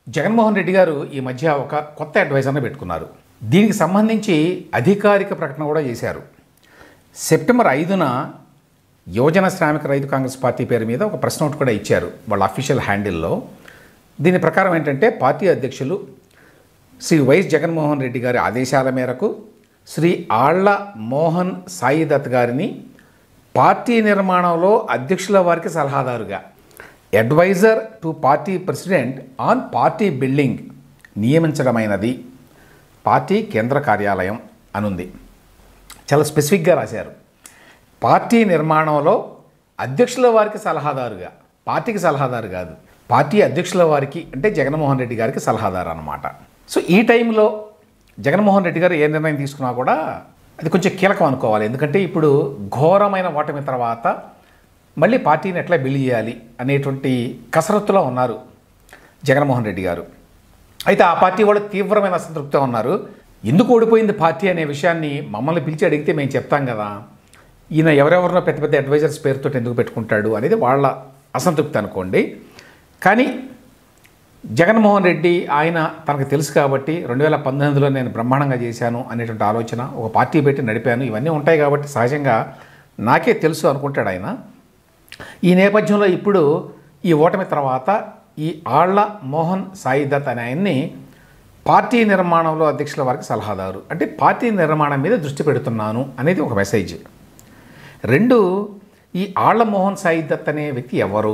జగన్మోహన్ రెడ్డి గారు ఈ మధ్య ఒక కొత్త అడ్వైజర్ని పెట్టుకున్నారు దీనికి సంబంధించి అధికారిక ప్రకటన కూడా చేశారు సెప్టెంబర్ ఐదున యువజన శ్రామిక రైతు కాంగ్రెస్ పార్టీ పేరు మీద ఒక ప్రెస్ నోట్ కూడా ఇచ్చారు వాళ్ళ అఫీషియల్ హ్యాండిల్లో దీని ప్రకారం ఏంటంటే పార్టీ అధ్యక్షులు శ్రీ వైఎస్ జగన్మోహన్ రెడ్డి గారి ఆదేశాల మేరకు శ్రీ ఆళ్ల మోహన్ సాయి దత్ గారిని పార్టీ నిర్మాణంలో అధ్యక్షుల వారికి సలహాదారుగా advisor to party president on party building నియమించడమైనది పార్టీ కేంద్ర కార్యాలయం అనుంది చాలా స్పెసిఫిక్గా రాశారు పార్టీ నిర్మాణంలో అధ్యక్షుల వారికి సలహాదారుగా పార్టీకి సలహాదారు కాదు పార్టీ అధ్యక్షుల వారికి అంటే జగన్మోహన్ రెడ్డి గారికి సలహాదారు అనమాట సో ఈ టైంలో జగన్మోహన్ రెడ్డి గారు ఏ నిర్ణయం తీసుకున్నా కూడా అది కొంచెం కీలకం అనుకోవాలి ఎందుకంటే ఇప్పుడు ఘోరమైన ఓటమి తర్వాత మళ్ళీ పార్టీని ఎట్లా బిల్డ్ చేయాలి అనేటువంటి కసరత్తులో ఉన్నారు జగన్మోహన్ రెడ్డి గారు అయితే ఆ పార్టీ వాళ్ళు తీవ్రమైన అసంతృప్తితో ఉన్నారు ఎందుకు ఓడిపోయింది పార్టీ అనే విషయాన్ని మమ్మల్ని పిలిచి అడిగితే మేము చెప్తాం కదా ఈయన ఎవరెవరినో పెద్ద పెద్ద అడ్వైజర్స్ పేరుతో ఎందుకు పెట్టుకుంటాడు అనేది వాళ్ళ అసంతృప్తి అనుకోండి కానీ జగన్మోహన్ రెడ్డి ఆయన తనకు తెలుసు కాబట్టి రెండు వేల పంతొమ్మిదిలో నేను బ్రహ్మాండంగా చేశాను అనేటువంటి ఆలోచన ఒక పార్టీ పెట్టి నడిపాను ఇవన్నీ ఉంటాయి కాబట్టి సహజంగా నాకే తెలుసు అనుకుంటాడు ఆయన ఈ నేపథ్యంలో ఇప్పుడు ఈ ఓటమి తర్వాత ఈ ఆళ్ల మోహన్ సాయి దత్ అనే ఆయన్ని పార్టీ నిర్మాణంలో అధ్యక్షుల వారికి సలహాదారు అంటే పార్టీ నిర్మాణం మీద దృష్టి పెడుతున్నాను అనేది ఒక మెసేజ్ రెండు ఈ ఆళ్ల మోహన్ సాయి దత్ అనే వ్యక్తి ఎవరు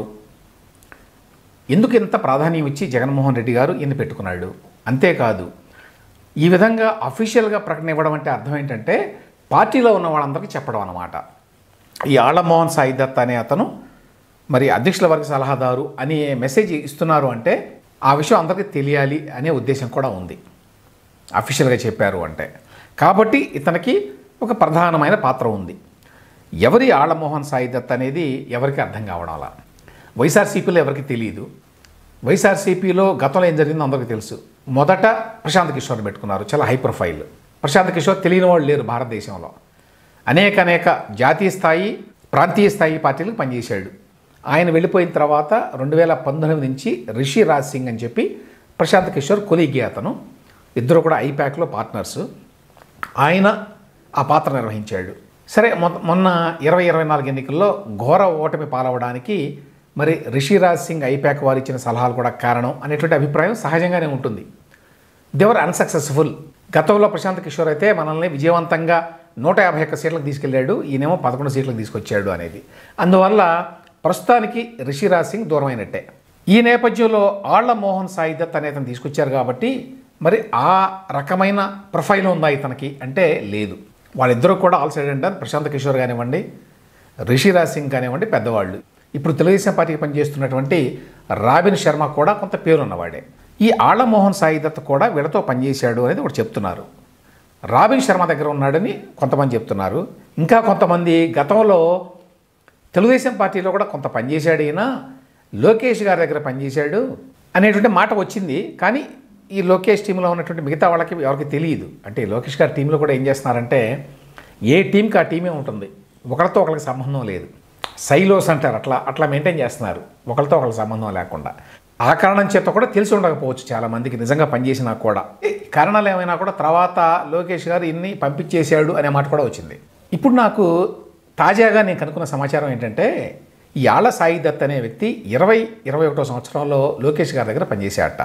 ఎందుకు ఇంత ప్రాధాన్యం ఇచ్చి జగన్మోహన్ రెడ్డి గారు ఈయన పెట్టుకున్నాడు అంతేకాదు ఈ విధంగా అఫీషియల్గా ప్రకటన ఇవ్వడం అంటే అర్థం ఏంటంటే పార్టీలో ఉన్న వాళ్ళందరికీ చెప్పడం అన్నమాట ఈ ఆళ్లమోహన్ సాయి దత్ అనే అతను మరి అధ్యక్షుల వర్గ సలహాదారు అనే మెసేజ్ ఇస్తున్నారు అంటే ఆ విషయం అందరికీ తెలియాలి అనే ఉద్దేశం కూడా ఉంది అఫీషియల్గా చెప్పారు అంటే కాబట్టి ఇతనికి ఒక ప్రధానమైన పాత్ర ఉంది ఎవరి ఆళ్లమోహన్ సాయి దత్ అనేది ఎవరికి అర్థం కావడం అలా వైఎస్ఆర్సీపీలో ఎవరికి తెలియదు వైఎస్ఆర్సీపీలో గతంలో ఏం జరిగిందో అందరికీ తెలుసు మొదట ప్రశాంత్ కిషోర్ పెట్టుకున్నారు చాలా హై ప్రొఫైల్ ప్రశాంత్ కిషోర్ తెలియని వాళ్ళు లేరు భారతదేశంలో అనేక అనేక జాతీయ స్థాయి ప్రాంతీయ స్థాయి పార్టీలకు పనిచేశాడు ఆయన వెళ్ళిపోయిన తర్వాత రెండు వేల పంతొమ్మిది నుంచి రిషి రాజ్ సింగ్ అని చెప్పి ప్రశాంత్ కిషోర్ కొలిగి అతను ఇద్దరు కూడా ఐప్యాక్లో పార్ట్నర్స్ ఆయన ఆ పాత్ర నిర్వహించాడు సరే మొ- మొన్న ఇరవై ఇరవై నాలుగు ఎన్నికల్లో ఘోర ఓటమి పాలవడానికి మరి రిషిరాజ్ సింగ్ ఐప్యాక్ వారు ఇచ్చిన సలహాలు కూడా కారణం అనేటువంటి అభిప్రాయం సహజంగానే ఉంటుంది దేవర్ అన్సక్సెస్ఫుల్ గతంలో ప్రశాంత్ కిషోర్ అయితే మనల్ని విజయవంతంగా నూట యాభై ఒక్క సీట్లకు తీసుకెళ్ళాడు ఈయనేమో పదకొండు సీట్లకు తీసుకొచ్చాడు అనేది అందువల్ల ప్రస్తుతానికి రిషిరాజ్ సింగ్ దూరమైనట్టే ఈ నేపథ్యంలో ఆళ్ల మోహన్ సాయి దత్ అనే అతను తీసుకొచ్చారు కాబట్టి మరి ఆ రకమైన ప్రొఫైల్ ఉందా ఇతనికి అంటే లేదు వాళ్ళిద్దరూ కూడా ఆల్ సైడ్ అంటారు ప్రశాంత్ కిషోర్ కానివ్వండి రిషిరాజ్ సింగ్ కానివ్వండి పెద్దవాళ్ళు ఇప్పుడు తెలుగుదేశం పార్టీకి పనిచేస్తున్నటువంటి రాబిన్ శర్మ కూడా కొంత పేరున్నవాడే ఈ ఆళ్లమోహన్ సాయి దత్ కూడా వీళ్ళతో పనిచేశాడు అనేది ఒకటి చెప్తున్నారు రాబిన్ శర్మ దగ్గర ఉన్నాడని కొంతమంది చెప్తున్నారు ఇంకా కొంతమంది గతంలో తెలుగుదేశం పార్టీలో కూడా కొంత పనిచేశాడు ఈయన లోకేష్ గారి దగ్గర పనిచేశాడు అనేటువంటి మాట వచ్చింది కానీ ఈ లోకేష్ టీంలో ఉన్నటువంటి మిగతా వాళ్ళకి ఎవరికి తెలియదు అంటే లోకేష్ గారి టీంలో కూడా ఏం చేస్తున్నారంటే ఏ టీంకి ఆ టీమే ఉంటుంది ఒకరితో ఒకరికి సంబంధం లేదు సైలోస్ అంటారు అట్లా అట్లా మెయింటైన్ చేస్తున్నారు ఒకరితో ఒకరికి సంబంధం లేకుండా ఆ కారణం చేత కూడా తెలిసి ఉండకపోవచ్చు చాలా మందికి నిజంగా పనిచేసినా కూడా ఏ, కారణాలు ఏమైనా కూడా తర్వాత లోకేష్ గారు ఇన్ని పంపించేశాడు అనే మాట కూడా వచ్చింది ఇప్పుడు నాకు తాజాగా నేను కనుక్కున్న సమాచారం ఏంటంటే ఈ ఆళ్ళ సాయి దత్ అనే వ్యక్తి ఇరవై ఇరవై ఒకటో సంవత్సరంలో లోకేష్ గారి దగ్గర పనిచేశాడట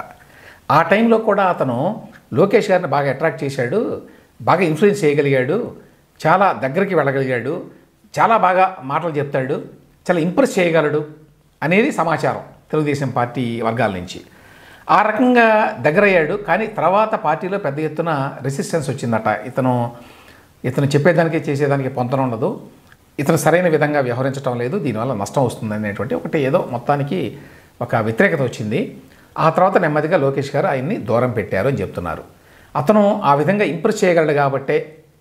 ఆ టైంలో కూడా అతను లోకేష్ గారిని బాగా అట్రాక్ట్ చేశాడు బాగా ఇన్ఫ్లుయెన్స్ చేయగలిగాడు చాలా దగ్గరికి వెళ్ళగలిగాడు చాలా బాగా మాటలు చెప్తాడు చాలా ఇంప్రెస్ చేయగలడు అనేది సమాచారం తెలుగుదేశం పార్టీ వర్గాల నుంచి ఆ రకంగా దగ్గరయ్యాడు కానీ తర్వాత పార్టీలో పెద్ద ఎత్తున రెసిస్టెన్స్ వచ్చిందట ఇతను ఇతను చెప్పేదానికి చేసేదానికి పొంతన ఉండదు ఇతను సరైన విధంగా వ్యవహరించడం లేదు దీనివల్ల నష్టం వస్తుంది అనేటువంటి ఒకటి ఏదో మొత్తానికి ఒక వ్యతిరేకత వచ్చింది ఆ తర్వాత నెమ్మదిగా లోకేష్ గారు ఆయన్ని దూరం పెట్టారు అని చెప్తున్నారు అతను ఆ విధంగా ఇంప్రెస్ చేయగలడు కాబట్టే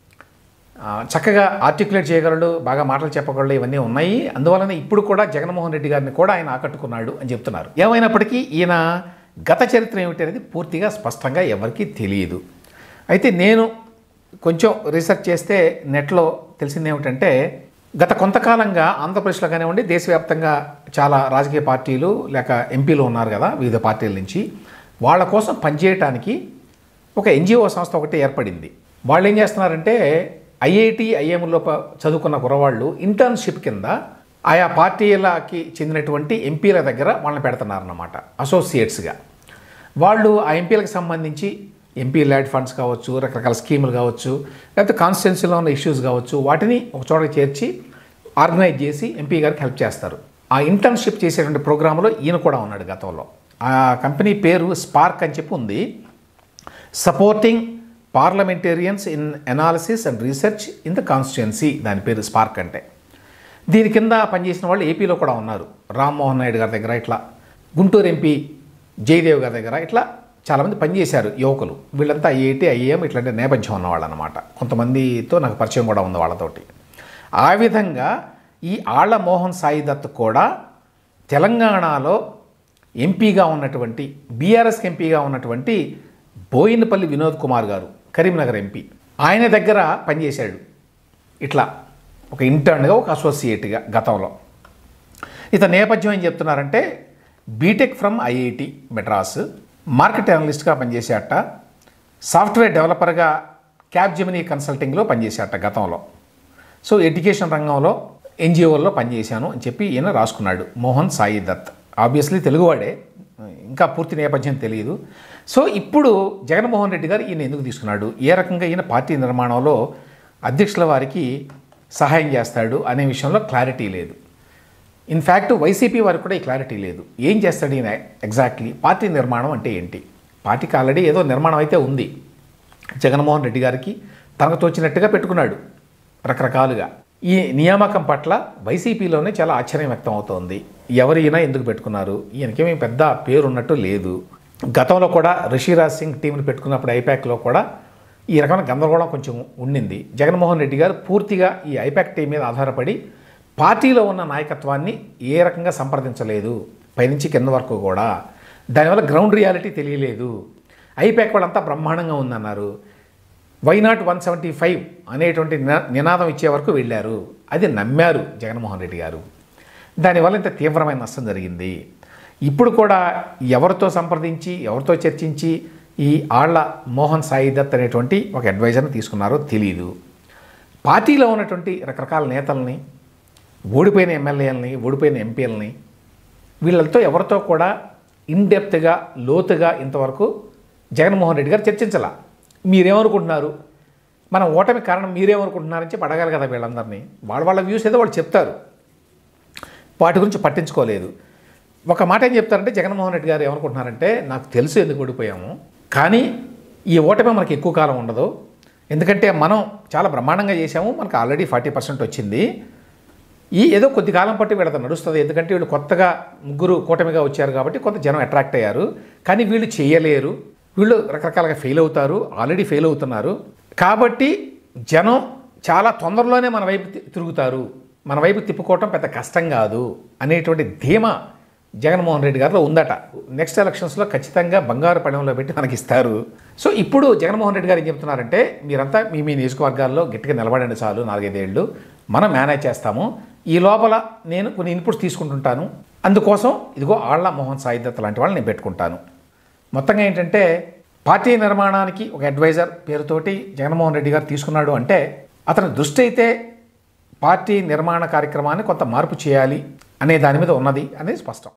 ఆ, చక్కగా ఆర్టికులేట్ చేయగలడు బాగా మాటలు చెప్పగలడు ఇవన్నీ ఉన్నాయి అందువలన ఇప్పుడు కూడా జగన్మోహన్ రెడ్డి గారిని కూడా ఆయన ఆకట్టుకున్నాడు అని చెప్తున్నారు ఏమైనప్పటికీ ఈయన గత చరిత్ర ఏమిటి అనేది పూర్తిగా స్పష్టంగా ఎవరికీ తెలియదు అయితే నేను కొంచెం రీసెర్చ్ చేస్తే నెట్లో తెలిసింది ఏమిటంటే గత కొంతకాలంగా ఆంధ్రప్రదేశ్లో కానివ్వండి దేశవ్యాప్తంగా చాలా రాజకీయ పార్టీలు లేక ఎంపీలు ఉన్నారు కదా వివిధ పార్టీల నుంచి వాళ్ళ కోసం పనిచేయటానికి ఒక ఎన్జిఓ సంస్థ ఒకటి ఏర్పడింది వాళ్ళు ఏం చేస్తున్నారంటే ఐఐటి ఐఎంలో చదువుకున్న కురవాళ్ళు ఇంటర్న్షిప్ కింద ఆయా పార్టీలకి చెందినటువంటి ఎంపీల దగ్గర వాళ్ళని పెడుతున్నారన్నమాట అసోసియేట్స్గా వాళ్ళు ఆ ఎంపీలకు సంబంధించి ఎంపీ ల్యాడ్ ఫండ్స్ కావచ్చు రకరకాల స్కీములు కావచ్చు లేకపోతే కాన్స్టిట్యున్సీలో ఉన్న ఇష్యూస్ కావచ్చు వాటిని ఒక చోట చేర్చి ఆర్గనైజ్ చేసి ఎంపీ గారికి హెల్ప్ చేస్తారు ఆ ఇంటర్న్షిప్ చేసేటువంటి ప్రోగ్రాంలో ఈయన కూడా ఉన్నాడు గతంలో ఆ కంపెనీ పేరు స్పార్క్ అని చెప్పి ఉంది supporting parliamentarians in analysis and research in the constituency దాని పేరు స్పార్క్ అంటే దీని కింద పనిచేసిన వాళ్ళు ఏపీలో కూడా ఉన్నారు రామ్మోహన్ నాయుడు గారి దగ్గర ఇట్లా గుంటూరు ఎంపీ జయదేవ్ గారి దగ్గర ఇట్లా చాలామంది పనిచేశారు యువకులు వీళ్ళంతా ఐఐటి ఐఏఎం ఇట్లాంటి నేపథ్యం ఉన్నవాళ్ళు అనమాట కొంతమందితో నాకు పరిచయం కూడా ఉంది వాళ్ళతోటి ఆ విధంగా ఈ ఆళ్ల మోహన్ సాయి దత్ కూడా తెలంగాణలో ఎంపీగా ఉన్నటువంటి బీఆర్ఎస్కి ఎంపీగా ఉన్నటువంటి బోయినపల్లి వినోద్ కుమార్ గారు కరీంనగర్ ఎంపీ ఆయన దగ్గర పనిచేశాడు ఇట్లా ఒక ఇంటర్న్గా ఒక అసోసియేట్గా గతంలో ఇతని నేపథ్యం ఏం చెప్తున్నారంటే BTech from IIT Madras market అనలిస్ట్గా పనిచేసేట సాఫ్ట్వేర్ డెవలపర్గా క్యాబ్ జెమినీ కన్సల్టింగ్లో పనిచేసేట గతంలో సో ఎడ్యుకేషన్ రంగంలో ఎన్జిఓల్లో పనిచేశాను అని చెప్పి ఈయన రాసుకున్నాడు మోహన్ సాయి దత్ ఆబ్వియస్లీ తెలుగువాడే ఇంకా పూర్తి నేపథ్యం తెలియదు సో ఇప్పుడు జగన్మోహన్ రెడ్డి గారు ఈయన ఎందుకు తీసుకున్నాడు ఏ రకంగా ఈయన పార్టీ నిర్మాణంలో అధ్యక్షుల వారికి సహాయం చేస్తాడు అనే విషయంలో క్లారిటీ లేదు ఇన్ఫ్యాక్ట్ వైసీపీ వారికి కూడా ఈ క్లారిటీ లేదు ఏం చేస్తాడు ఈయన ఎగ్జాక్ట్లీ పార్టీ నిర్మాణం అంటే ఏంటి పార్టీకి ఆల్రెడీ ఏదో నిర్మాణం అయితే ఉంది జగన్మోహన్ రెడ్డి గారికి తనకు తోచినట్టుగా పెట్టుకున్నాడు రకరకాలుగా ఈ నియామకం పట్ల వైసీపీలోనే చాలా ఆశ్చర్యం వ్యక్తం అవుతోంది ఎవరు ఈయన ఎందుకు పెట్టుకున్నారు ఈయనకేమీ పెద్ద పేరు ఉన్నట్టు లేదు గతంలో కూడా రిషిరాజ్ సింగ్ టీంని పెట్టుకున్నప్పుడు ఐపాక్లో కూడా ఈ రకమైన గందరగోళం కొంచెం ఉండింది జగన్మోహన్ రెడ్డి గారు పూర్తిగా ఈ ఐపాక్ టీం మీద ఆధారపడి పార్టీలో ఉన్న నాయకత్వాన్ని ఏ రకంగా సంప్రదించలేదు పైనుంచి కింద వరకు కూడా దానివల్ల గ్రౌండ్ రియాలిటీ తెలియలేదు ఐపాక్ వాళ్ళంతా బ్రహ్మాండంగా ఉందన్నారు వైనాట్ వన్ సెవెంటీ ఫైవ్ అనేటువంటి నినా- నినాదం ఇచ్చే వరకు వెళ్ళారు అది నమ్మారు జగన్మోహన్ రెడ్డి గారు దానివల్ల ఇంత తీవ్రమైన నష్టం జరిగింది ఇప్పుడు కూడా ఎవరితో సంప్రదించి ఎవరితో చర్చించి ఈ ఆళ్ల మోహన్ సాయి దత్ అనేటువంటి ఒక అడ్వైజర్ని తీసుకున్నారో తెలియదు పార్టీలో ఉన్నటువంటి రకరకాల నేతల్ని ఓడిపోయిన ఎమ్మెల్యేలని ఓడిపోయిన ఎంపీలని వీళ్ళతో ఎవరితో కూడా ఇన్డెప్త్గా లోతుగా ఇంతవరకు జగన్మోహన్ రెడ్డి గారు చర్చించాల మీరేమనుకుంటున్నారు మన ఓటమి కారణం మీరేమనుకుంటున్నారని చెప్పి అడగాలి కదా వీళ్ళందరినీ వాళ్ళ వాళ్ళ వ్యూస్ ఏదో వాళ్ళు చెప్తారు వాటి గురించి పట్టించుకోలేదు ఒక మాట ఏం చెప్తారంటే జగన్మోహన్ రెడ్డి గారు ఏమనుకుంటున్నారంటే నాకు తెలుసు ఎందుకు ఓడిపోయాము కానీ ఈ ఓటమి మనకి ఎక్కువ కాలం ఉండదు ఎందుకంటే మనం చాలా బ్రహ్మాండంగా చేశాము మనకు ఆల్రెడీ ఫార్టీ పర్సెంట్ వచ్చింది ఈ ఏదో కొద్ది కాలం పట్టి వీళ్ళతో నడుస్తుంది ఎందుకంటే వీళ్ళు కొత్తగా ముగ్గురు కూటమిగా వచ్చారు కాబట్టి కొంత జనం అట్రాక్ట్ అయ్యారు కానీ వీళ్ళు చేయలేరు వీళ్ళు రకరకాలుగా ఫెయిల్ అవుతారు ఆల్రెడీ ఫెయిల్ అవుతున్నారు కాబట్టి జనం చాలా తొందరలోనే మన వైపు తి- తిరుగుతారు మన వైపు తిప్పుకోవటం పెద్ద కష్టం కాదు అనేటువంటి ధీమా జగన్మోహన్ రెడ్డి గారిలో ఉందట నెక్స్ట్ ఎలక్షన్స్లో ఖచ్చితంగా బంగారు పడెంలో పెట్టి మనకి ఇస్తారు సో ఇప్పుడు జగన్మోహన్ రెడ్డి గారు ఏం చెప్తున్నారంటే మీరంతా మీ మీ నియోజకవర్గాల్లో గట్టిగా నిలబడండి చాలు నాలుగైదేళ్ళు మనం మేనేజ్ చేస్తాము ఈ లోపల నేను కొన్ని ఇన్పుట్స్ తీసుకుంటుంటాను అందుకోసం ఇదిగో ఆళ్ల మోహన్ సాయి దత్ లాంటి వాళ్ళని నేను పెట్టుకుంటాను మొత్తంగా ఏంటంటే పార్టీ నిర్మాణానికి ఒక అడ్వైజర్ పేరుతోటి జగన్మోహన్ రెడ్డి గారు తీసుకున్నాడు అంటే అతని దృష్టి అయితే పార్టీ నిర్మాణ కార్యక్రమాన్ని కొంత మార్పు చేయాలి అనే దాని మీద ఉన్నది అనేది స్పష్టం